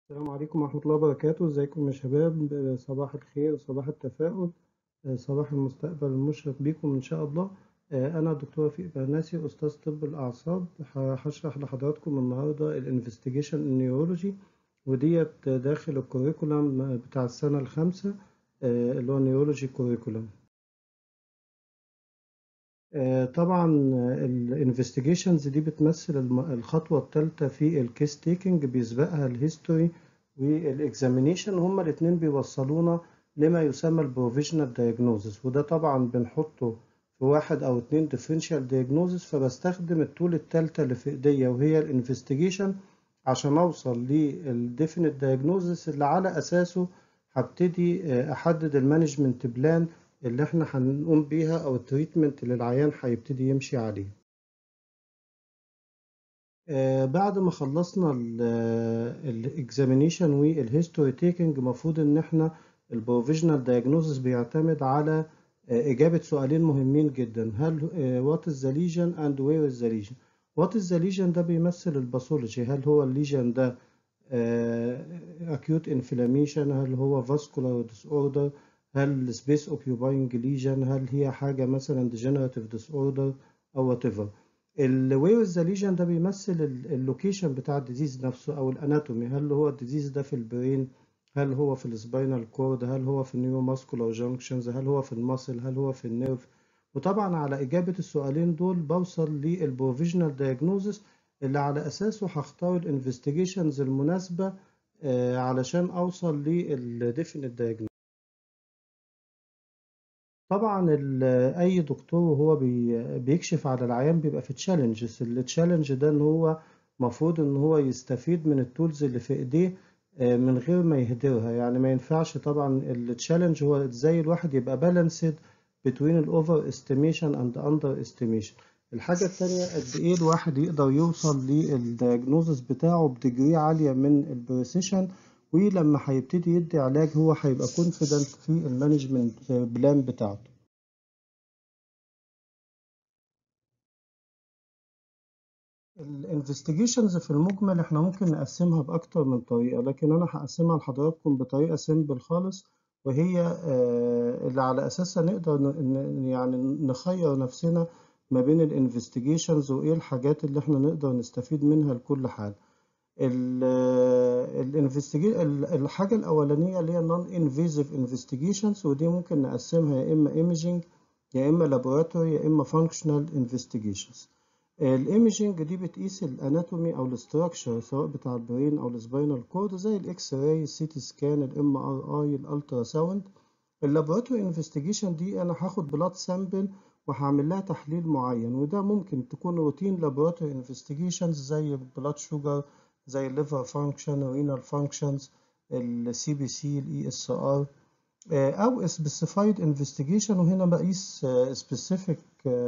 السلام عليكم ورحمة الله وبركاته ازيكم يا شباب آه، صباح الخير وصباح التفاؤل آه، صباح المستقبل المشرق بيكم إن شاء الله آه، أنا الدكتور رفيق برناسي أستاذ طب الأعصاب ه- هشرح لحضراتكم النهاردة الانفستيجيشن النيورولوجي وديت داخل الكوريكولم بتاع السنة الخامسة آه، اللي هو النيورولوجي كوريكولم آه، طبعا الانفستيجيشنز دي بتمثل الم- الخطوة الثالثة في الكيس تيكنج بيسبقها الهيستوري والاكزامينيشن هما الاتنين بيوصلونا لما يسمى البروفيجنال دايجنوزس وده طبعا بنحطه في واحد او اتنين ديفرنشال دايجنوزس فبستخدم التول التالتة اللي في ايديا وهي الانفستيجيشن عشان اوصل للديفينيت دايجنوزس اللي على اساسه هبتدي آه، احدد المانجمنت بلان اللي احنا هنقوم بيها او التريتمنت اللي العيان هيبتدي يمشي عليه آه، بعد ما خلصنا الاكزامينيشن والهيستوري تيكنج المفروض ان احنا البروفيجنال دايجنوزس بيعتمد على آه، اجابه سؤالين مهمين جدا هل وات از ذا ليجن اند وير از ذا ليجن وات از ذا ليجن ده بيمثل الباثولوجي هل هو الليجن ده acute inflammation هل هو vascular disorder هل space occupying lesion هل هي حاجة مثلا degenerative disorder أو whatever ال where is the lesion ده بيمثل اللوكيشن بتاع الديزيز نفسه أو الاناتومي هل هو الديزيز ده في البرين هل هو في السباينال كورد هل هو في النيوروماسكولار جانكشنز هل هو في الماسل هل هو في النيرف وطبعا على إجابة السؤالين دول بوصل للبروفيجنال دايجنوزس اللي على أساسه هختار الانفستيجيشنز المناسبة آه، علشان أوصل للديفينيت دايجنوز طبعا ال- أي دكتور وهو بي- بيكشف على العيان بيبقى في تشالنجز التشالنج ده إن هو مفروض إن هو يستفيد من التولز اللي في إيديه آه، من غير ما يهدرها يعني ما ينفعش طبعا التشالنج هو إزاي الواحد يبقى بالانسد between الأوفر استيميشن أند أندر استيميشن الحاجة التانية قد إيه الواحد يقدر يوصل للدياجنوزس بتاعه بديجري عالية من البريسيشن ولما هيبتدي يدي علاج هو هيبقى كونفيدنت في المانجمنت بلان بتاعته الانفستيجيشنز في المجمل احنا ممكن نقسمها بأكتر من طريقة لكن أنا هقسمها لحضراتكم بطريقة سيمبل خالص وهي آه، اللي على أساسها نقدر ن- ن- يعني نخير نفسنا ما بين الانفستيجيشنز وإيه الحاجات اللي احنا نقدر نستفيد منها لكل حالة الانفستيجي الحاجة الأولانية اللي هي non invasive investigations ودي ممكن نقسمها يا إما imaging يا إما laboratory يا إما functional investigations الايميجنج دي بتقيس الاناتومي او الاستراكشر سواء بتاع البرين او السباينال كورد زي الاكس راي السي تي سكان الام ار اي الالترا ساوند اللابوراتوري انفستيجيشن دي انا هاخد بلاد سامبل وهعمل لها تحليل معين وده ممكن تكون روتين لابوراتوري انفستيجيشنز زي البلاد شوجر زي الليفر فانكشن رينال فانكشنز السي بي سي الاي اس ار او سبيسيفايد انفستيجيشن وهنا بقيس سبيسيفيك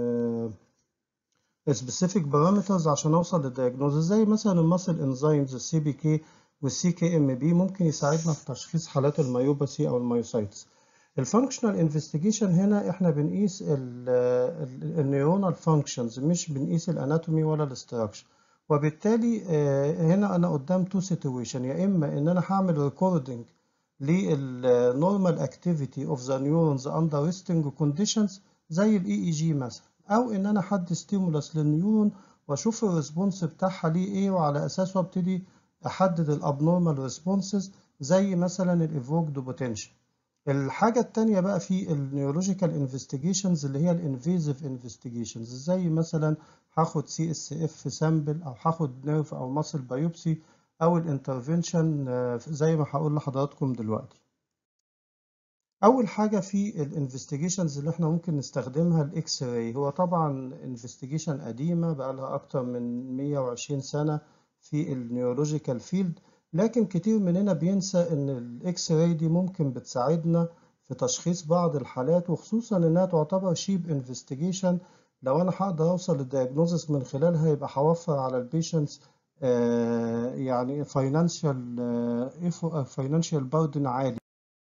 specific parameters عشان اوصل للدياجنوز زي مثلا الماسل انزيمز السي بي كي والسي كي ام بي ممكن يساعدنا في تشخيص حالات الميوباثي او الميوسايتس الفانكشنال انفستيجيشن هنا احنا بنقيس النيورونال فانكشنز مش بنقيس الاناتومي ولا الاستراكشر وبالتالي آه، هنا انا قدام تو سيتويشن يا اما ان انا هعمل ريكوردنج للنورمال اكتيفيتي اوف ذا نيورونز اندر ريستنج كونديشنز زي الاي اي جي مثلا او ان انا حد ستيمولاس للنيورون واشوف الريسبونس بتاعها ليه ايه وعلى اساسه ابتدي احدد الابنورمال ريسبونسز زي مثلا الايفوكد بوتنشال الحاجة التانية بقى في النيورولوجيكال انفستيجيشنز اللي هي الانفيزيف انفستيجيشنز زي مثلا هاخد سي اس اف سامبل او هاخد نيرف او ماسل بايوبسي او الانترفنشن زي ما هقول لحضراتكم دلوقتي اول حاجه في الانفستيجيشنز اللي احنا ممكن نستخدمها الاكس راي هو طبعا انفستيجيشن قديمه بقى لها اكتر من 120 سنه في النيورولوجيكال فيلد لكن كتير مننا بينسى ان الاكس راي دي ممكن بتساعدنا في تشخيص بعض الحالات وخصوصا انها تعتبر شيب انفستيجيشن لو انا هقدر اوصل للدياجنوزس من خلالها يبقى هوفر على البيشنتس يعني فاينانشال فاينانشال باردن عالي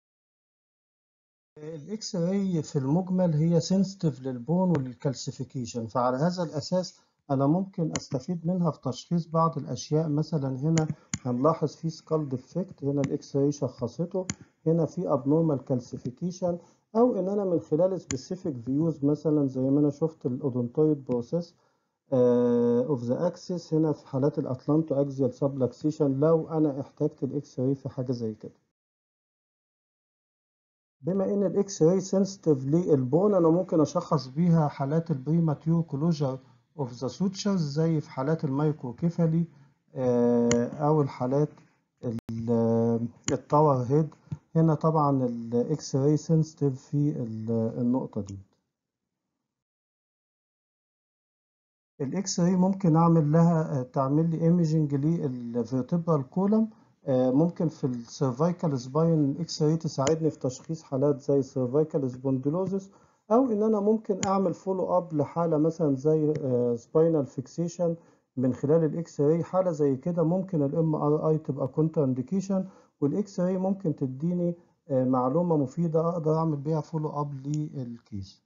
الاكس راي في المجمل هي سنسيتيف للبون وللكالسيفيكيشن فعلى هذا الاساس انا ممكن استفيد منها في تشخيص بعض الاشياء مثلا هنا هنلاحظ فيه سكال ديفكت هنا الاكس راي شخصته هنا في ابنورمال كالسيفيكيشن او ان انا من خلال سبيسيفيك فيوز مثلا زي ما انا شفت الاودونتويد بروسيس اوف ذا اكسس هنا في حالات الاتلانتو اكزيال سبلكسيشن لو انا احتجت الاكس راي في حاجه زي كده بما ان الاكس راي سنسيتيف للبون انا ممكن اشخص بيها حالات البريماتيور كلوجر اوف ذا سوتشرز زي في حالات المايكروكيفالي او الحالات التاور هيد هنا طبعا الاكس راي سنسيتيف في النقطه دي الاكس راي ممكن اعمل لها تعمل لي ايميجنج للفيرتبرال كولم ممكن في السيرفايكال سباين اكس راي تساعدني في تشخيص حالات زي سيرفايكال سبونديلوزس او ان انا ممكن اعمل فولو اب لحاله مثلا زي سباينال فيكسيشن من خلال الاكس راي حاله زي كده ممكن الام ار اي تبقى كونتر انديكيشن والاكس راي ممكن تديني معلومه مفيده اقدر اعمل بيها فولو اب للكيس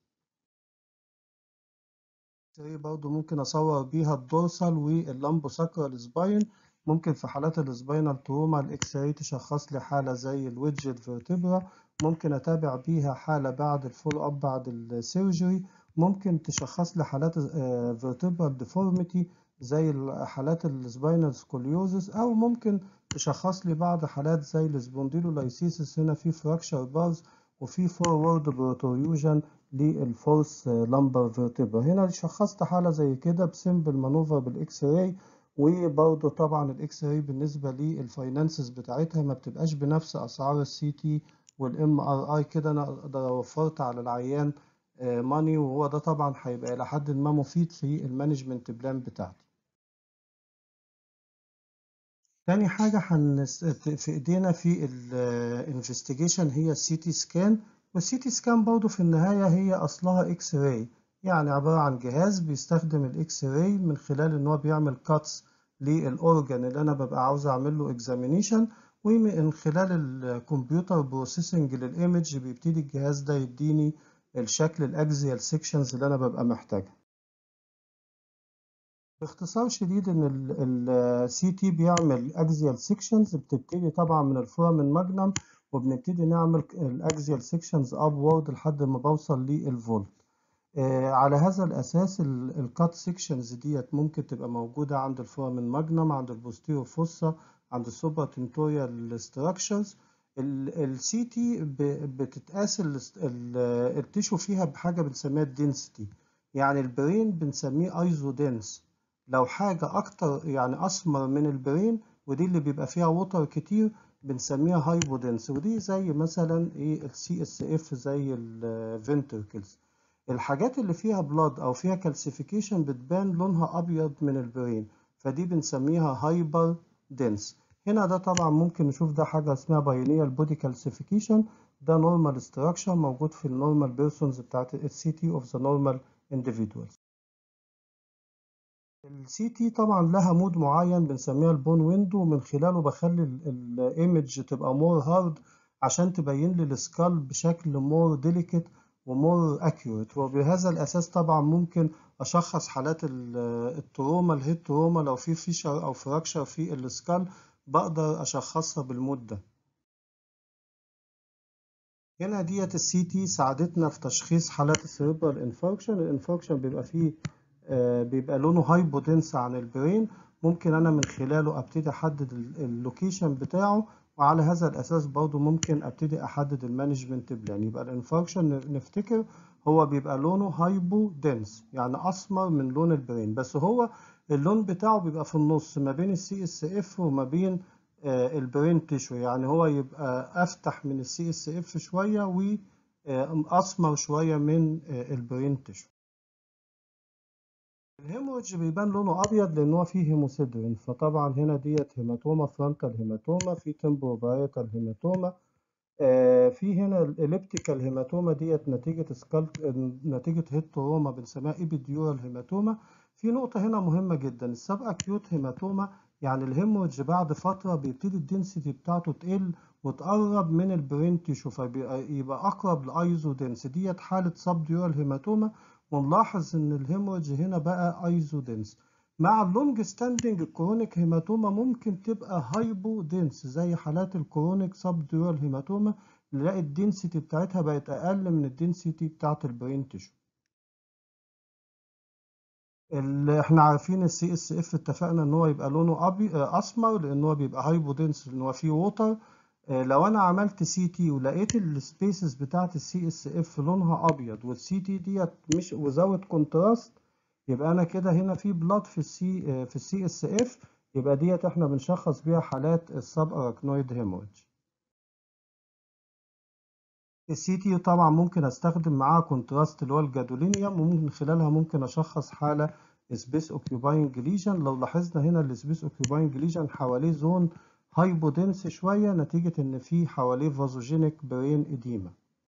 الاكس برضه ممكن اصور بيها الدورسال واللامبو ساكرال سباين ممكن في حالات السباينال تروما الاكس راي تشخص لي حاله زي الويدجت فيرتبرا ممكن اتابع بيها حاله بعد الفولو اب بعد السيرجري ممكن تشخص لي حالات فيرتبرال ديفورميتي زي حالات السباينال سكوليوزس او ممكن تشخص لي بعض حالات زي السبونديلولايسيسس هنا في فراكشر بارز وفي فورورد بروتوريوجن للفورس لامبر فيرتبرا هنا شخصت حاله زي كده بسمبل مانوفر بالاكس راي وبرضه طبعا الاكس راي بالنسبه للفاينانسز بتاعتها ما بتبقاش بنفس اسعار السي تي والام ار اي كده انا اقدر وفرت على العيان ماني وهو ده طبعا هيبقى الى حد ما مفيد في المانجمنت بلان بتاعتي تاني حاجة هنس... في ايدينا في الانفستيجيشن هي السي تي سكان والسي تي سكان برضه في النهاية هي أصلها إكس راي يعني عبارة عن جهاز بيستخدم الإكس راي من خلال إن هو بيعمل كاتس للأورجان اللي أنا ببقى عاوز أعمل له إكزامينيشن ومن خلال الكمبيوتر بروسيسنج للإيمج بيبتدي الجهاز ده يديني الشكل الأكزيال سيكشنز اللي أنا ببقى محتاجها. باختصار شديد ان السي تي بيعمل اكزيال سيكشنز بتبتدي طبعا من الفورامين ماجنم وبنبتدي نعمل الاكزيال سيكشنز ابورد لحد ما بوصل للفولت آه على هذا الاساس الكات سيكشنز ديت ممكن تبقى موجوده عند الفورامين ماجنم عند البوستيرو فوسا عند السوبر تنتوريال ستراكشرز السي تي بتتقاس التيشو فيها بحاجه بنسميها الدنسيتي يعني البرين بنسميه ايزو دنس لو حاجة أكتر يعني أسمر من البرين ودي اللي بيبقى فيها ووتر كتير بنسميها هايبودنس ودي زي مثلا ايه السي اس اف زي الفنتركلز الحاجات اللي فيها بلاد أو فيها كالسيفيكيشن بتبان لونها أبيض من البرين فدي بنسميها هايبر دنس هنا ده طبعا ممكن نشوف ده حاجة اسمها بايونيال بودي كالسيفيكيشن ده نورمال ستراكشر موجود في النورمال بيرسونز بتاعت السي تي اوف ذا نورمال individuals السي تي طبعا لها مود معين بنسميها البون ويندو من خلاله بخلي الايمج تبقى مور هارد عشان تبين لي السكال بشكل مور ديليكت ومور اكيوريت وبهذا الاساس طبعا ممكن اشخص حالات التروما الهيد تروما لو في فيشر او فراكشر في السكال بقدر اشخصها بالمود ده هنا ديت السي تي ساعدتنا في تشخيص حالات السيريبرال انفاركشن الانفاركشن بيبقى فيه آه بيبقى لونه هايبودنس عن البرين ممكن انا من خلاله ابتدي احدد اللوكيشن بتاعه وعلى هذا الاساس برضه ممكن ابتدي احدد المانجمنت بلان يبقى الانفاركشن نفتكر هو بيبقى لونه هايبودنس يعني اسمر من لون البرين بس هو اللون بتاعه بيبقى في النص ما بين السي اس اف وما بين البرين تيشو يعني هو يبقى افتح من السي اس اف شويه واسمر شويه من البرين تيشو الهيموريدج بيبان لونه ابيض لان هو فيه هيموسيدرين فطبعا هنا ديت هيماتوما فرونتال هيماتوما في تمبروبايتال هيماتوما آه في هنا الاليبتيكال هيماتوما ديت نتيجه سكال نتيجه هيتوروما بنسميها ايبيديورال هيماتوما في نقطه هنا مهمه جدا السب اكيوت هيماتوما يعني الهيموريدج بعد فتره بيبتدي الدنسيتي بتاعته تقل وتقرب من البرين تيشو فيبقى اقرب لايزو دنس ديت حاله سب ديورال هيماتوما ونلاحظ ان الهيموريدج هنا بقى ايزو دنس مع اللونج ستاندنج الكرونيك هيماتوما ممكن تبقى هايبو دنس زي حالات الكرونيك سب ديورال هيماتوما نلاقي الدنسيتي بتاعتها بقت اقل من الدنسيتي بتاعت البرين تيشو اللي احنا عارفين السي اس اف اتفقنا ان هو يبقى لونه ابي اسمر لان هو بيبقى هايبو دنس لان هو فيه ووتر لو انا عملت سي تي ولقيت السبيسز بتاعت السي اس اف لونها ابيض والسي تي ديت مش وزود كونتراست يبقى انا كده هنا في بلاد في السي في السي اس اف يبقى ديت احنا بنشخص بيها حالات السب اراكنويد هيموريدج السي تي طبعا ممكن استخدم معاها كونتراست اللي هو الجادولينيوم وممكن خلالها ممكن اشخص حاله سبيس اوكيوباينج ليجن لو لاحظنا هنا السبيس اوكيوباينج ليجن حواليه زون هايبودنس شويه نتيجه ان في حواليه فازوجينيك برين اديما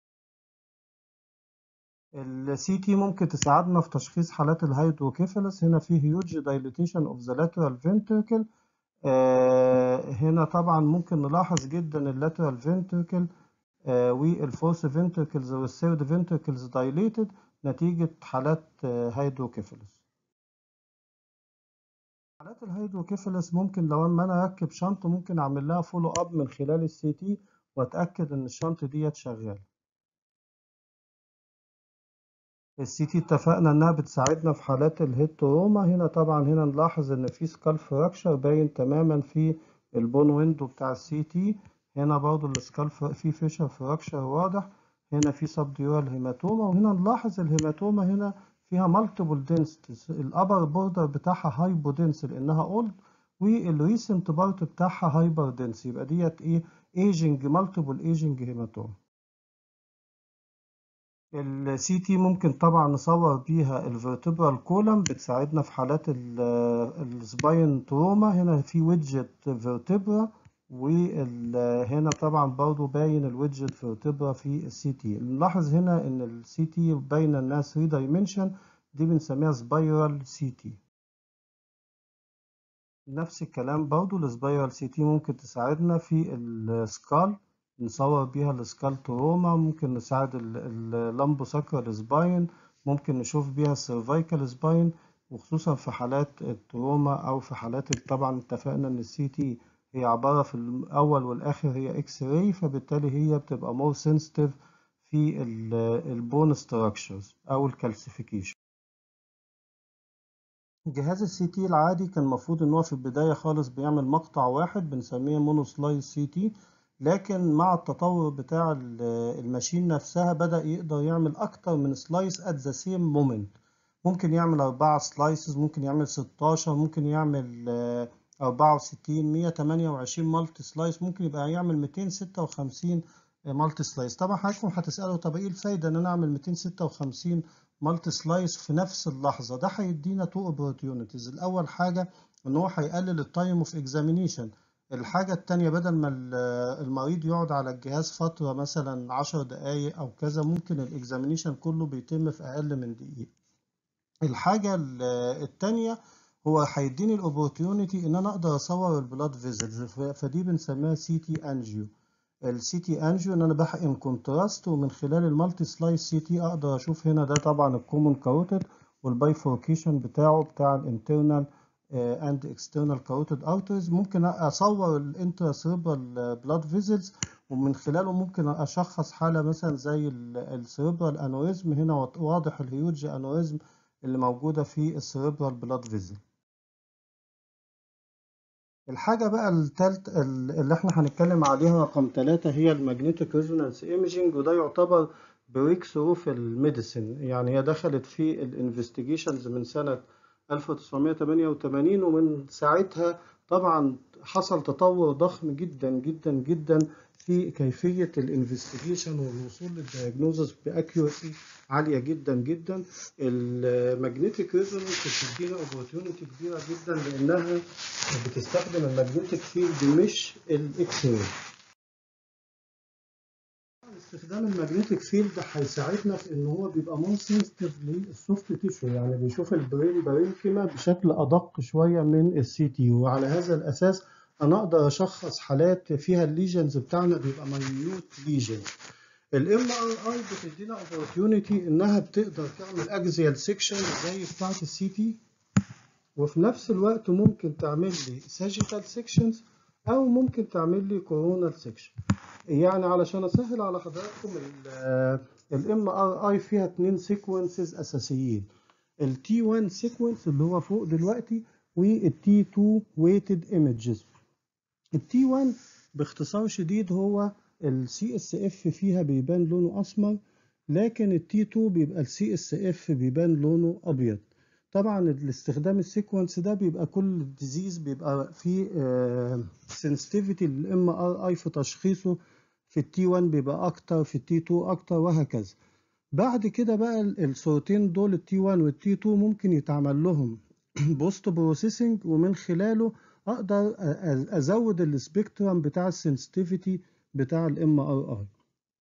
السي تي ممكن تساعدنا في تشخيص حالات الهيدروكيفالس هنا في هيوج دايليتيشن اوف ذا لاترال فنتركل هنا طبعا ممكن نلاحظ جدا اللاترال فنتركل والفورس فنتركلز والثيرد فنتركلز دايليتد نتيجة حالات هيدروكيفالس حالات الهيدروكيفالس ممكن لو اما انا اركب شنط ممكن اعمل لها فولو اب من خلال السي تي واتاكد ان الشنط ديت شغاله السي تي اتفقنا انها بتساعدنا في حالات الهيد تروما هنا طبعا هنا نلاحظ ان في سكال فراكشر باين تماما في البون ويندو بتاع السي تي هنا برضو السكال في فيشر فراكشر واضح هنا في سبديورال هيماتوما وهنا نلاحظ الهيماتوما هنا فيها مالتيبل دنسيتيز الابر بوردر بتاعها هايبو دنس لانها اولد والريسنت بارت بتاعها هايبر دنس يبقى ديت ايه ايجنج مالتيبل ايجنج هيماتوما السي تي ممكن طبعا نصور بيها الفيرتبرال كولم بتساعدنا في حالات السباين تروما هنا في ويدجت فيرتبرا وهنا طبعا برضو باين الويدجت فيرتبرا في السي تي نلاحظ هنا ان السي تي باينه انها 3 دايمنشن دي بنسميها سبايرال سي تي نفس الكلام برضو السبايرال سي تي ممكن تساعدنا في السكال نصور بيها السكال تروما ممكن نساعد اللامبو ساكرال سباين ممكن نشوف بيها السيرفايكال سباين وخصوصا في حالات التروما او في حالات طبعا اتفقنا ان السي تي هي عبارة في الأول والآخر هي إكس راي فبالتالي هي بتبقى مور سنسيتيف في البون ستراكشرز أو الكالسيفيكيشن جهاز السي تي العادي كان المفروض إن هو في البداية خالص بيعمل مقطع واحد بنسميه مونو سلايس سي تي لكن مع التطور بتاع الماشين نفسها بدأ يقدر يعمل أكتر من سلايس at the same moment ممكن يعمل أربعة سلايسز ممكن يعمل ستاشر ممكن يعمل أربعة وستين مية تمانية وعشرين مالتي سلايس ممكن يبقى يعمل ميتين ستة وخمسين مالتي سلايس طبعا حضراتكم هتسألوا طب إيه الفايدة إن أنا أعمل ميتين ستة وخمسين مالتي سلايس في نفس اللحظة ده هيدينا تو opportunities الأول حاجة إن هو هيقلل التايم اوف اكزامينيشن الحاجة التانية بدل ما المريض يقعد على الجهاز فترة مثلا عشر دقايق أو كذا ممكن الإكزامينيشن كله بيتم في أقل من دقيقة. الحاجة التانية هو هيديني الأوبورتيونيتي إن أنا أقدر أصور البلاد فيزلز فدي بنسميها سي تي أنجيو. السي تي أنجيو إن أنا بحقن كونتراست ومن خلال المالتي سلايس سي تي أقدر أشوف هنا ده طبعا الكومون كاروتيد والبايفوركيشن بتاعه بتاع الانترنال اند اكسترنال كاروتيد ارتريز ممكن اصور الانترا سيربرال بلاد فيزلز ومن خلاله ممكن اشخص حاله مثلا زي السيربرال انوريزم هنا واضح الهيوج انوريزم اللي موجوده في السيربرال بلاد فيزل الحاجة بقى التالت اللي احنا هنتكلم عليها رقم ثلاثة هي الماجنتيك ريزونانس ايميجينج وده يعتبر بريك ثرو في الميديسن يعني هي دخلت في الانفستيجيشنز من سنة 1988 ومن ساعتها طبعا حصل تطور ضخم جدا جدا جدا في كيفية الانفستيجيشن والوصول للدياجنوزس بأكيورسي عالية جدا جدا الماجنتيك ريزونانس بتدينا اوبورتيونيتي كبيرة جدا لأنها بتستخدم الماجنتيك فيلد مش الإكس راي استخدام الماجنتيك فيلد هيساعدنا في ان هو بيبقى مور سنسيتيف للسوفت تيشو يعني بيشوف البرين بارينكيما بشكل ادق شويه من السي تي وعلى هذا الاساس انا اقدر اشخص حالات فيها الليجنز بتاعنا بيبقى ماينيوت ليجن الام ار اي بتدينا اوبورتيونيتي انها بتقدر تعمل اكزيال سيكشن زي بتاعه السي تي وفي نفس الوقت ممكن تعمل لي ساجيتال سيكشنز او ممكن تعمل لي كورونال سيكشن يعني علشان اسهل على حضراتكم الام ار اي فيها اتنين سيكونسز اساسيين التي 1 سيكونس اللي هو فوق دلوقتي والتي 2 ويتد ايمجز التي 1 باختصار شديد هو السي اس اف فيها بيبان لونه اسمر لكن التي 2 بيبقى السي اس اف بيبان لونه ابيض طبعا الاستخدام السيكونس ده بيبقى كل ديزيز بيبقى فيه سنسيتيفيتي للام ار اي في تشخيصه في التي 1 بيبقى اكتر في التي 2 اكتر وهكذا بعد كده بقى الصورتين دول التي 1 والتي 2 ممكن يتعمل لهم بوست بروسيسنج ومن خلاله اقدر ازود السبيكترم بتاع السنسيتيفيتي بتاع الام ار اي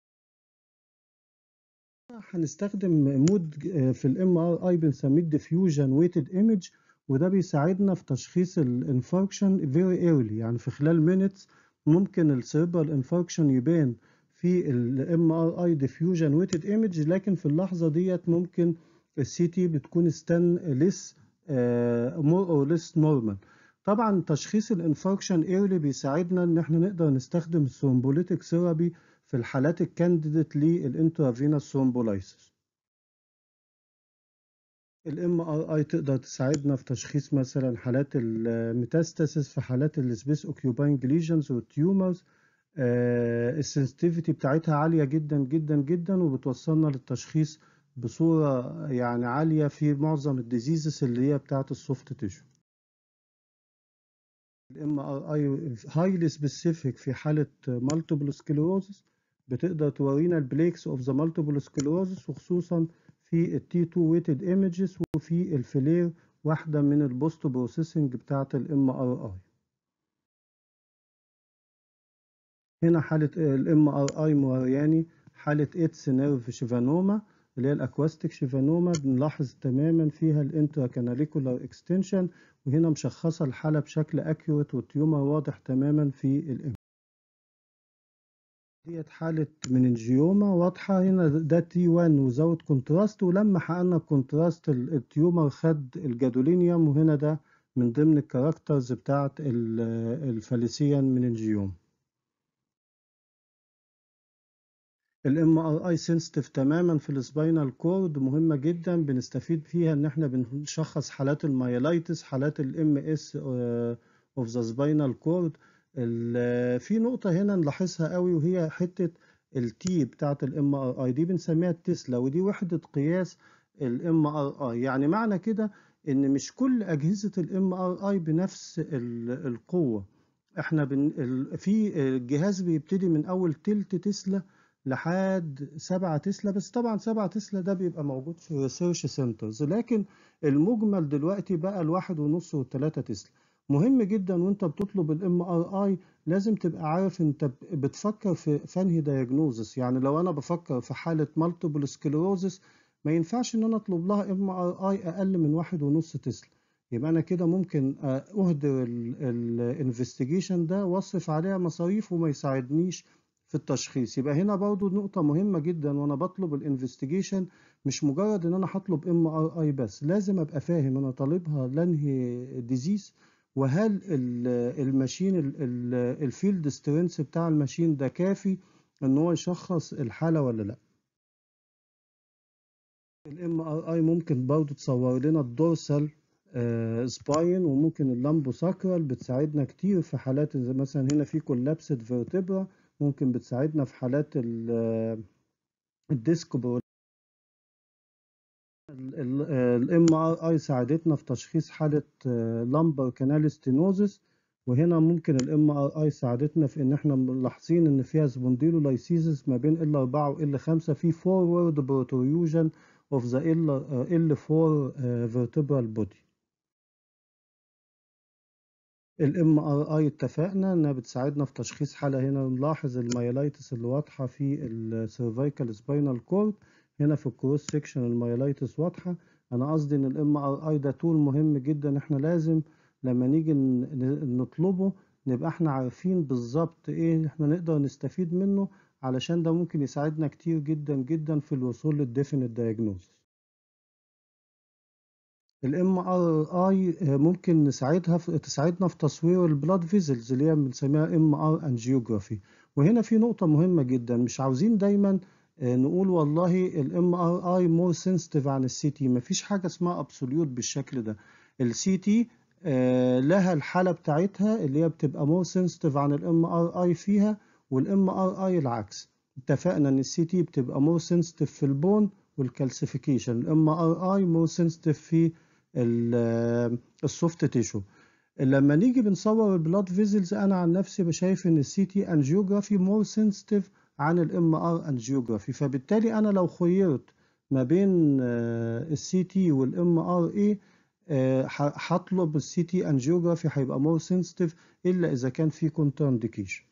هنستخدم مود في الام ار اي بنسميه ديفيوجن ويتد ايمج وده بيساعدنا في تشخيص الانفاركشن فيري ايرلي يعني في خلال مينتس ممكن السيربرال انفاركشن يبان في الام ار اي ديفيوجن ويتد ايمج لكن في اللحظه ديت ممكن السي تي بتكون ستان ليس مور اور ليس نورمال طبعا تشخيص الانفاركشن ايرلي بيساعدنا ان احنا نقدر نستخدم الثرومبوليتيك ثيرابي في الحالات الكانديديت للانترافينوس ثرومبولايسيس الام ار اي تقدر تساعدنا في تشخيص مثلا حالات الميتاستاسيس في حالات السبيس اوكيوباينج ليجنز والتيومرز السنسيتيفيتي بتاعتها عاليه جدا جدا جدا وبتوصلنا للتشخيص بصوره يعني عاليه في معظم الديزيزز اللي هي بتاعت السوفت تيشو الام ار اي هايلي سبيسيفيك في حاله مالتيبل سكليروزس بتقدر تورينا البليكس اوف ذا مالتيبل سكليروزس وخصوصا في التي 2 ويتد ايمجز وفي الفلير واحده من البوست بروسيسنج بتاعه الام ار اي هنا حاله الام ار اي مورياني حاله اتس نيرف شيفانوما اللي هي الاكواستيك شيفانوما بنلاحظ تماما فيها الانترا كاناليكولار اكستنشن وهنا مشخصه الحاله بشكل اكيوريت والتيومر واضح تماما في الام ديت حالة مننجيوما واضحة هنا ده تي 1 وزود كونتراست ولما حققنا الكونتراست التيومر خد الجادولينيوم وهنا ده من ضمن الكاركترز بتاعت الفاليسيان مننجيوم الام ار اي سنسيتيف تماما في السباينال كورد مهمة جدا بنستفيد فيها ان احنا بنشخص حالات المايلايتس حالات الام اس اوف ذا سباينال كورد في نقطة هنا نلاحظها قوي وهي حتة التي بتاعت الام ار اي دي بنسميها التسلا ودي وحدة قياس الام ار اي يعني معنى كده ان مش كل اجهزة الام ار اي بنفس القوة احنا بن في الجهاز بيبتدي من اول تلت تسلا لحد سبعة تسلا بس طبعا سبعة تسلا ده بيبقى موجود في ريسيرش سنترز لكن المجمل دلوقتي بقى الواحد ونص والتلاتة تسلا مهم جدا وانت بتطلب الام ار اي لازم تبقى عارف انت بتفكر في فانهي دايجنوزس يعني لو انا بفكر في حالة مالتيبل سكليروزس ما ينفعش ان انا اطلب لها ام ار اي اقل من واحد ونص تسلا يبقى انا كده ممكن اهدر الانفستيجيشن ده واصرف عليها مصاريف وما يساعدنيش في التشخيص يبقى هنا برضو نقطة مهمة جدا وانا بطلب الانفستيجيشن مش مجرد ان انا هطلب ام ار اي بس لازم ابقى فاهم انا طالبها لانهي ديزيز وهل الماشين الفيلد سترينث بتاع الماشين ده كافي ان هو يشخص الحالة ولا لا الام ار اي ممكن برضو تصور لنا الدورسال سباين وممكن اللامبو ساكرال بتساعدنا كتير في حالات زي مثلا هنا في كولابسد فيرتبرا ممكن بتساعدنا في حالات الديسك الام ار اي ساعدتنا في تشخيص حالة لامبر كانال ستينوزس وهنا ممكن الام ار اي ساعدتنا في ان احنا ملاحظين ان فيها سبونديلولايسيسس ما بين ال 4 وال 5 في فورورد بروتروجن اوف ذا ال ال 4 فيرتبرال بودي الام ار اي اتفقنا انها بتساعدنا في تشخيص حالة هنا نلاحظ المايلايتس اللي واضحة في السيرفيكال سباينال كورد هنا في الكروس سيكشن المايلايتس واضحة انا قصدي ان الام ار اي ده تول مهم جدا احنا لازم لما نيجي نطلبه نبقى احنا عارفين بالظبط ايه احنا نقدر نستفيد منه علشان ده ممكن يساعدنا كتير جدا جدا في الوصول للديفينيت دايجنوز الام ار اي ممكن نساعدها في تساعدنا في تصوير البلاد فيزلز اللي هي بنسميها ام ار انجيوجرافي وهنا في نقطة مهمة جدا مش عاوزين دايما نقول والله الام ار اي مور سنسيتيف عن السي تي مفيش حاجة اسمها ابسوليوت بالشكل ده السي تي لها الحالة بتاعتها اللي هي بتبقى مور سنسيتيف عن الام ار اي فيها والام ار اي العكس اتفقنا ان السي تي بتبقى مور سنسيتيف في البون والكالسيفيكيشن الام ار اي مور سنسيتيف في السوفت تيشو لما نيجي بنصور البلاد فيزلز انا عن نفسي بشايف ان السي تي انجيوجرافي مور سنسيتيف عن الام ار انجيوجرافي فبالتالي انا لو خيرت ما بين السي تي والام ار اي هطلب السي تي انجيوجرافي هيبقى مور سنسيتيف الا اذا كان في كونتر انديكيشن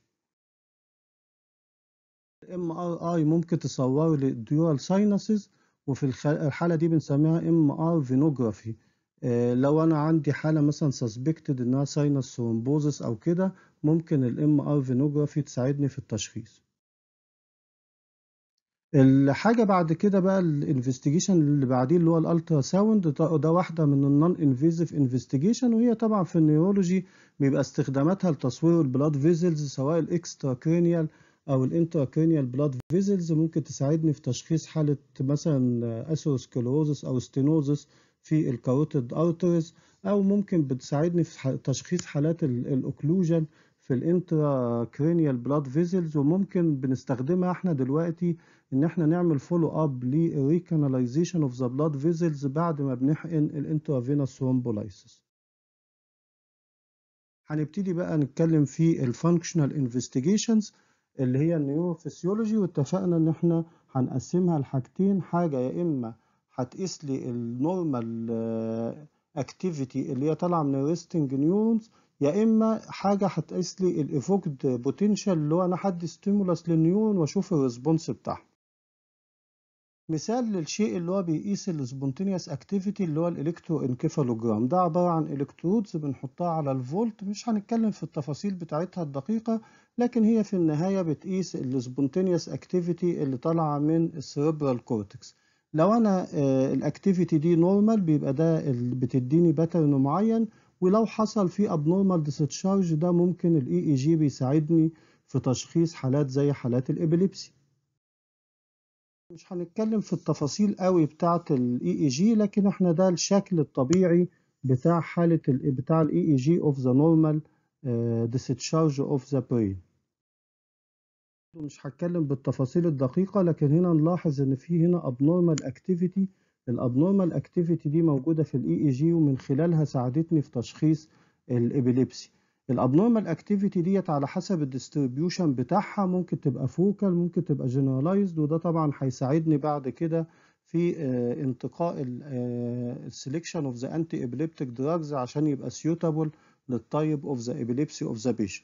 الام ار اي ممكن تصور لي الديورال ساينسز وفي الحاله دي بنسميها ام ار فينوجرافي لو انا عندي حاله مثلا سسبكتد انها ساينس ثرومبوزس او كده ممكن الام ار فينوجرافي تساعدني في التشخيص الحاجه بعد كده بقى الانفستيجيشن اللي بعديه اللي هو الالترا ساوند ده واحده من النون انفيزيف انفستيجيشن وهي طبعا في النيورولوجي بيبقى استخداماتها لتصوير البلاد فيزلز سواء الاكسترا كرينيال او الانتراكرينيال بلاد فيزلز ممكن تساعدني في تشخيص حاله مثلا اثيروسكلروزس او ستينوزس في الكاروتيد ارتريز او ممكن بتساعدني في تشخيص حالات الاوكلوجن في الانترا كرينيال بلاد فيزلز وممكن بنستخدمها احنا دلوقتي ان احنا نعمل فولو اب لريكاناليزيشن اوف ذا بلاد فيزلز بعد ما بنحقن الانترافينوس ثرومبولايسيس هنبتدي بقى نتكلم في الفانكشنال انفستيجيشنز اللي هي النيوروفيسيولوجي واتفقنا ان احنا هنقسمها لحاجتين حاجه يا اما هتقيس لي النورمال اكتيفيتي اللي هي طالعه من الريستنج نيورونز يا اما حاجه هتقيس لي الايفوكد بوتنشال اللي هو انا هدي ستيمولاس للنيورون واشوف الريسبونس بتاعها مثال للشيء اللي هو بيقيس السبونتينيوس اكتيفيتي اللي هو الالكترو انكيفالوجرام ده عباره عن الكترودز بنحطها على الفولت مش هنتكلم في التفاصيل بتاعتها الدقيقه لكن هي في النهايه بتقيس السبونتينيوس اكتيفيتي اللي طالعه من السيربرال كورتكس لو انا الاكتيفيتي دي نورمال بيبقى ده بتديني باترن معين ولو حصل في ابنورمال ديستشارج ده ممكن الاي اي جي بيساعدني في تشخيص حالات زي حالات الابيليبسي مش هنتكلم في التفاصيل قوي بتاعه الاي اي جي لكن احنا ده الشكل الطبيعي بتاع حاله ال بتاع الاي اي جي اوف ذا نورمال discharge اوف ذا برين مش هتكلم بالتفاصيل الدقيقة لكن هنا نلاحظ ان في هنا abnormal activity الابنورمال اكتيفيتي دي موجودة في الاي اي جي ومن خلالها ساعدتني في تشخيص الابيليبسي الابنورمال اكتيفيتي ديت على حسب الديستريبيوشن بتاعها ممكن تبقى فوكال ممكن تبقى جنرالايزد وده طبعا هيساعدني بعد كده في انتقاء السلكشن اوف ذا انتي ابيليبتيك دراجز عشان يبقى سيوتابل للتايب اوف ذا ابيليبسي اوف ذا بيشنت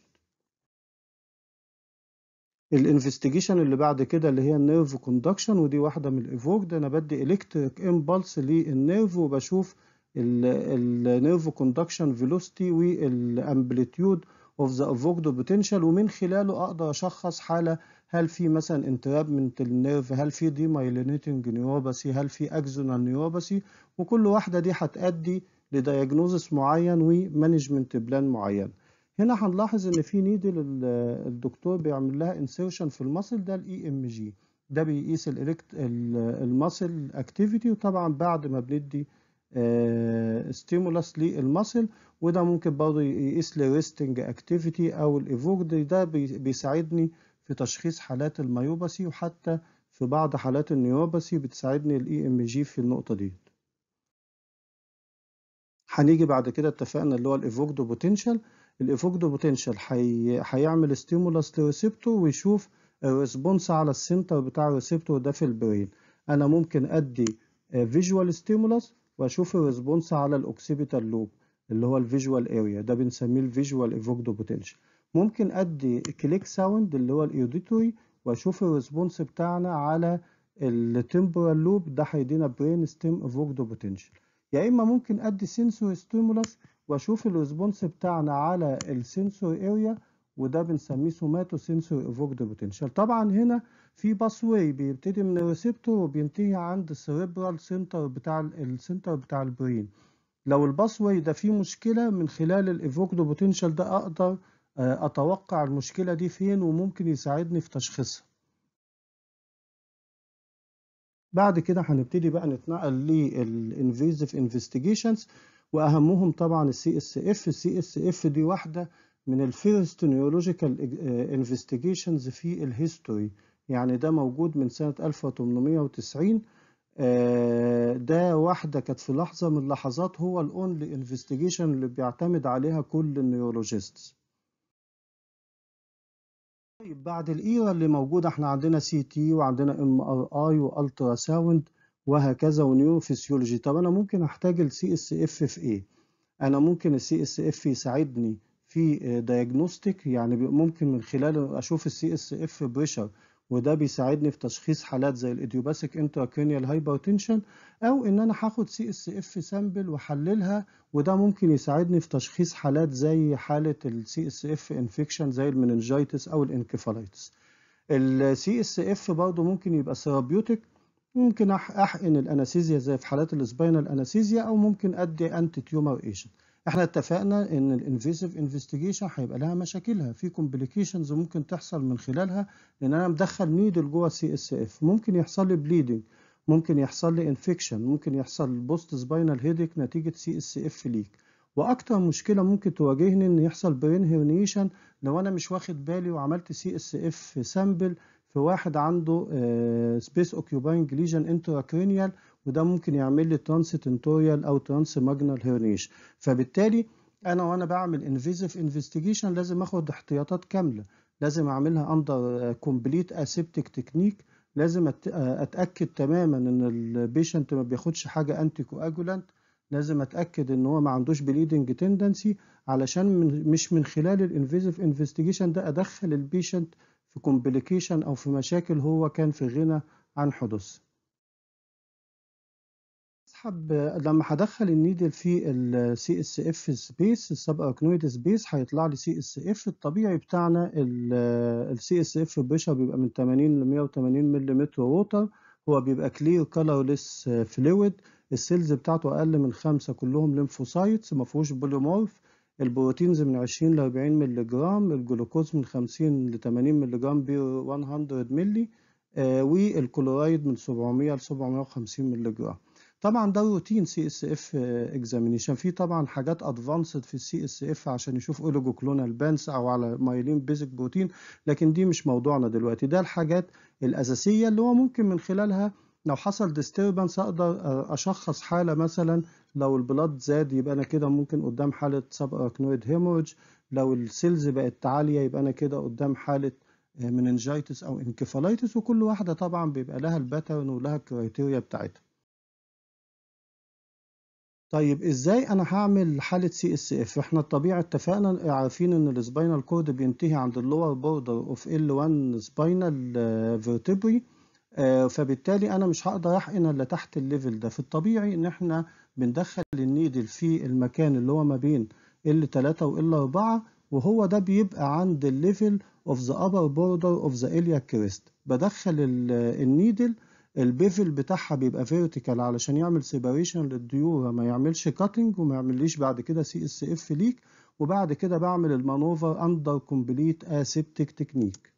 الانفستيجيشن اللي بعد كده اللي هي النيرف كوندكشن ودي واحده من الايفوك ده انا بدي الكتريك امبلس للنيرف وبشوف النيرف كوندكشن فيلوسيتي والامبليتيود اوف ذا افوكدو بوتنشال ومن خلاله اقدر اشخص حاله هل في مثلا انترابمنت النيرف هل في دي مايلينيتنج نيوروباثي هل في اكزونال نيوروباثي وكل واحده دي هتؤدي لدياجنوزس معين ومانجمنت بلان معين هنا هنلاحظ ان في نيدل الدكتور بيعمل لها انسيرشن في المصل ده الاي ام جي ده بيقيس المصل اكتيفيتي وطبعا بعد ما بندي ستيمولاس للمصل وده ممكن برضه يقيس لي ريستنج اكتيفيتي او الايفوكد ده بيساعدني في تشخيص حالات المايوباثي وحتى في بعض حالات النيوروباثي بتساعدني الاي ام جي في النقطه دي هنيجي بعد كده اتفقنا اللي هو الايفوكدو بوتنشال الايفوكدو بوتنشال هيعمل ستيمولاس لريسبتور ويشوف الريسبونس على السنتر بتاع الريسبتور ده في البرين انا ممكن ادي فيجوال ستيمولاس واشوف الريسبونس على الاوكسيبيتال لوب اللي هو الفيجوال اريا ده بنسميه الفيجوال ايفوكدو بوتنشال ممكن ادي كليك ساوند اللي هو الايوديتوري واشوف الريسبونس بتاعنا على التمبرال لوب ده هيدينا برين ستيم ايفوكدو بوتنشال يا اما ممكن ادي سنسوري ستيمولاس واشوف الريسبونس بتاعنا على السنسوري اريا وده بنسميه سوماتو سنسوري ايفوكد بوتنشال طبعا هنا في باسواي بيبتدي من الريسبتور وبينتهي عند السيريبرال سنتر بتاع السنتر بتاع البرين لو الباسواي ده فيه مشكلة من خلال الايفوكدو بوتنشال ده اقدر اتوقع المشكلة دي فين وممكن يساعدني في تشخيصها بعد كده هنبتدي بقى نتنقل للانفيزيف انفستيجيشنز واهمهم طبعا السي اس اف السي اس اف دي واحده من الفيرست نيورولوجيكال انفستيجيشنز في الهيستوري يعني ده موجود من سنه 1890 ده واحده كانت في لحظه من اللحظات هو الاونلي انفستيجيشن اللي بيعتمد عليها كل النيورولوجيستس طيب بعد الايرا اللي موجوده احنا عندنا سي تي وعندنا ام ار اي والترا ساوند وهكذا ونيورو فيسيولوجي طب انا ممكن احتاج السي اس اف في ايه انا ممكن السي اس اف يساعدني في دايجنوستيك يعني ممكن من خلاله اشوف السي اس اف بريشر وده بيساعدني في تشخيص حالات زي الايديوباثيك انتراكرينيال هايبرتنشن او ان انا هاخد سي اس اف سامبل واحللها وده ممكن يساعدني في تشخيص حالات زي حاله السي اس اف انفكشن زي المننجايتس او الانكفالايتس السي اس اف برضه ممكن يبقى ثيرابيوتيك ممكن احقن الانستيزيا زي في حالات السباينال انستيزيا او ممكن ادي انتي تيومر ايجنت احنا اتفقنا ان الانفيسيف انفستيجيشن هيبقى لها مشاكلها في كومبليكيشنز ممكن تحصل من خلالها لان انا مدخل نيدل جوه السي اس اف ممكن يحصل لي بليدنج ممكن يحصل لي انفكشن ممكن يحصل بوست سباينال هيديك نتيجه سي اس اف ليك واكتر مشكله ممكن تواجهني ان يحصل برين هيرنيشن لو انا مش واخد بالي وعملت سي اس اف سامبل في واحد عنده سبيس اوكيوباينج ليجن انتراكرينيال وده ممكن يعمل لي ترانسيتنتوريال او ترانس ماجنال هيرنيش فبالتالي انا وانا بعمل انفيزيف انفستيجيشن لازم اخد احتياطات كامله لازم اعملها اندر كومبليت اسيبتيك تكنيك لازم اتاكد تماما ان البيشنت ما بياخدش حاجه انتي كواجولانت لازم اتاكد ان هو ما عندوش بليدنج تندنسي علشان من مش من خلال الانفيزيف انفستيجيشن ده ادخل البيشنت في كومبليكيشن او في مشاكل هو كان في غنى عن حدوث اسحب لما هدخل النيدل في السي اس اف سبيس السب اركنويد سبيس هيطلع لي سي اس اف الطبيعي بتاعنا السي اس اف بريشر بيبقى من 80 ل 180 ملم ووتر هو بيبقى كلير كلرلس فلويد السيلز بتاعته اقل من خمسة كلهم ليمفوسايتس ما فيهوش بوليمورف البروتينز من 20 ل 40 مللي جرام الجلوكوز من 50 ل 80 مللي جرام ب 100 مللي آه والكلورايد من 700 ل 750 مللي جرام طبعا ده روتين سي اس اف اكزامينيشن في طبعا حاجات ادفانسد في السي اس اف عشان يشوف اوليجوكلونال بانس او على مايلين بيزك بروتين لكن دي مش موضوعنا دلوقتي ده الحاجات الاساسيه اللي هو ممكن من خلالها لو حصل ديستربنس اقدر اشخص حاله مثلا لو البلاد زاد يبقى انا كده ممكن قدام حاله سب اراكنويد هيموريج لو السيلز بقت عاليه يبقى انا كده قدام حاله مننجايتس او انكفالايتس وكل واحده طبعا بيبقى لها الباترن ولها الكرايتيريا بتاعتها طيب ازاي انا هعمل حاله سي اس اف احنا الطبيعي اتفقنا عارفين ان السباينال كورد بينتهي عند اللور بوردر اوف ال 1 سباينال فيرتبري فبالتالي انا مش هقدر احقن الا تحت الليفل ده في الطبيعي ان احنا بندخل النيدل في المكان اللي هو ما بين ال 3 وال 4 وهو ده بيبقى عند الليفل اوف ذا upper border اوف ذا iliac crest بدخل النيدل البيفل بتاعها بيبقى فيرتيكال علشان يعمل سيباريشن للديورة ما يعملش كاتنج وما يعمليش بعد كده سي اس اف ليك وبعد كده بعمل المانوفر اندر كومبليت اسيبتيك تكنيك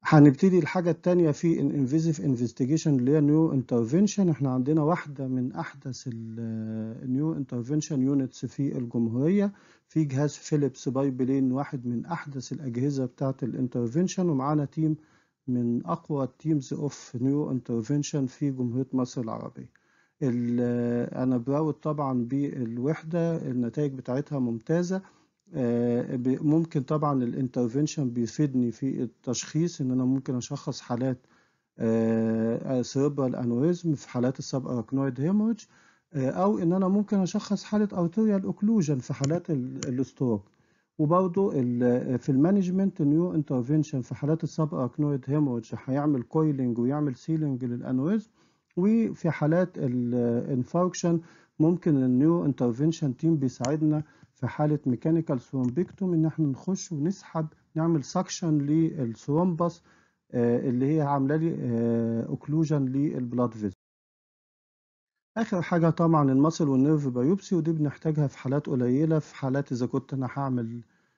هنبتدي الحاجة التانية في الانفيزيف انفستيجيشن اللي هي نيو انترفنشن احنا عندنا واحدة من أحدث النيو انترفنشن يونتس في الجمهورية في جهاز فيليبس بايبلين واحد من أحدث الأجهزة بتاعة الانترفنشن ومعانا تيم من أقوى التيمز أوف نيو انترفنشن في جمهورية مصر العربية أنا براود طبعا بالوحدة النتائج بتاعتها ممتازة ممكن طبعا الانترفنشن بيفيدني في التشخيص ان انا ممكن اشخص حالات سيربرال انوريزم في حالات السب اراكنويد هيموريج او ان انا ممكن اشخص حاله ارتيريال اوكلوجن في حالات الاستروك وبرضه في المانجمنت نيو انترفنشن في حالات السب اراكنويد هيموريج هيعمل كويلنج ويعمل سيلنج للانوريزم وفي حالات الانفاركشن ممكن النيو انترفنشن تيم بيساعدنا في حالة ميكانيكال ثرومبيكتوم إن إحنا نخش ونسحب نعمل سكشن للثرومبس اللي هي عاملة لي اوكلوجن للبلاد فيزل. آخر حاجة طبعا المصل والنيرف بايوبسي ودي بنحتاجها في حالات قليلة في حالات إذا كنت أنا هعمل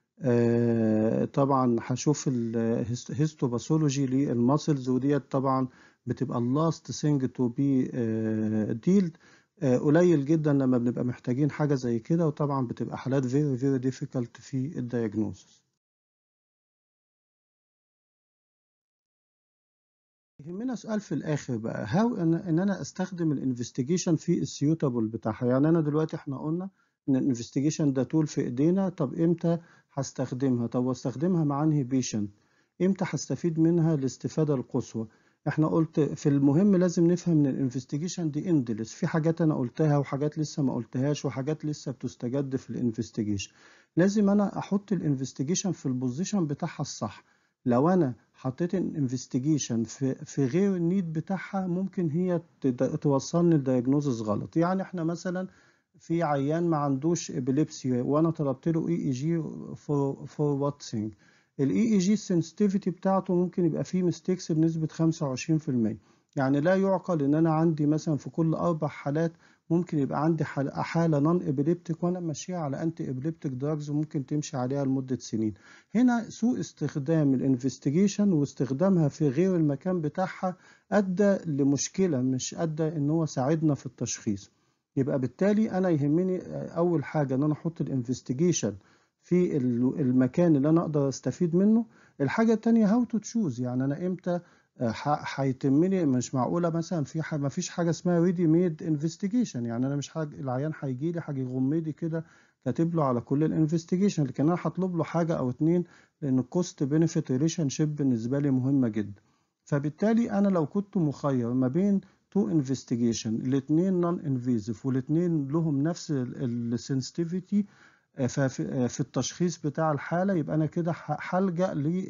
طبعا هشوف الهيستوباثولوجي للماسلز وديت طبعا بتبقى اللاست ثينج تو بي ديلد قليل جدا لما بنبقى محتاجين حاجة زي كده وطبعا بتبقى حالات very very difficult في الدياجنوزس يهمنا سؤال في الاخر بقى هاو ان, إن انا استخدم الانفستيجيشن في السيوتابل بتاعها يعني انا دلوقتي احنا قلنا ان الانفستيجيشن ده تول في ايدينا طب امتى هستخدمها طب واستخدمها مع انهي بيشنت امتى هستفيد منها الاستفادة القصوى احنا قلت في المهم لازم نفهم ان الانفستيجيشن دي اندلس في حاجات انا قلتها وحاجات لسه ما قلتهاش وحاجات لسه بتستجد في الانفستيجيشن لازم انا احط الانفستيجيشن في البوزيشن بتاعها الصح لو انا حطيت الانفستيجيشن في في غير النيد بتاعها ممكن هي توصلني لدياجنوزس غلط يعني احنا مثلا في عيان ما عندوش ابيليبسي وانا طلبت له اي اي جي فور فور واتسنج الاي اي جي السنسيتيفيتي بتاعته ممكن يبقى فيه ميستيكس بنسبة 25% يعني لا يعقل ان انا عندي مثلا في كل اربع حالات ممكن يبقى عندي حالة نون ابيليبتيك وانا ماشيها على انتي ابيليبتيك دراجز وممكن تمشي عليها لمدة سنين هنا سوء استخدام الانفستيجيشن واستخدامها في غير المكان بتاعها ادى لمشكلة مش ادى ان هو ساعدنا في التشخيص يبقى بالتالي انا يهمني اول حاجة ان انا احط الانفستيجيشن في المكان اللي انا اقدر استفيد منه الحاجه التانية هاو تو تشوز يعني انا امتى هيتم لي مش معقوله مثلا في حاجة ما فيش حاجه اسمها ريدي ميد انفستيجيشن يعني انا مش حاجة العيان هيجي لي حاجه يغمضي كده كاتب له على كل الانفستيجيشن لكن انا هطلب له حاجه او اتنين لان الكوست بينفيت ريليشن شيب بالنسبه لي مهمه جدا فبالتالي انا لو كنت مخير ما بين تو انفستيجيشن الاثنين نون انفيزيف والاثنين لهم نفس السنسيتيفيتي في التشخيص بتاع الحالة يبقى أنا كده هلجأ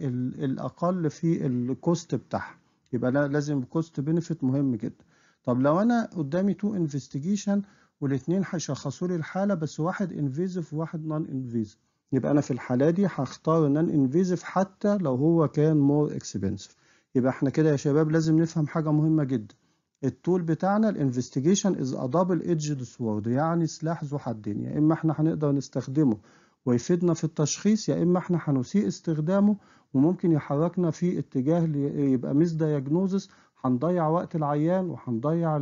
للأقل في الكوست بتاعها يبقى لازم الكوست بنفيت مهم جدا طب لو أنا قدامي تو انفستيجيشن والاثنين هيشخصوا لي الحالة بس واحد انفيزيف وواحد نون انفيزيف يبقى أنا في الحالة دي هختار نون انفيزيف حتى لو هو كان مور اكسبنسيف يبقى احنا كده يا شباب لازم نفهم حاجة مهمة جدا التول بتاعنا الانفستيجيشن از ا دبل ايدجد سوورد يعني سلاح ذو حدين يا اما احنا هنقدر نستخدمه ويفيدنا في التشخيص يا اما احنا هنسيء استخدامه وممكن يحركنا في اتجاه يبقى ميس دايجنوزس هنضيع وقت العيان وهنضيع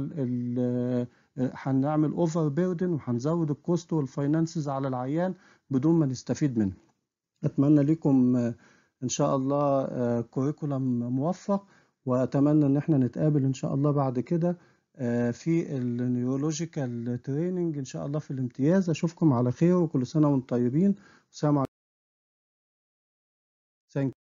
هنعمل اوفر بيردن وهنزود الكوست والفاينانسز على العيان بدون ما نستفيد منه اتمنى لكم ان شاء الله كوريكولم موفق واتمنى ان احنا نتقابل ان شاء الله بعد كده في النيورولوجيكال تريننج ان شاء الله في الامتياز اشوفكم على خير وكل سنه وانتم طيبين والسلام عليكم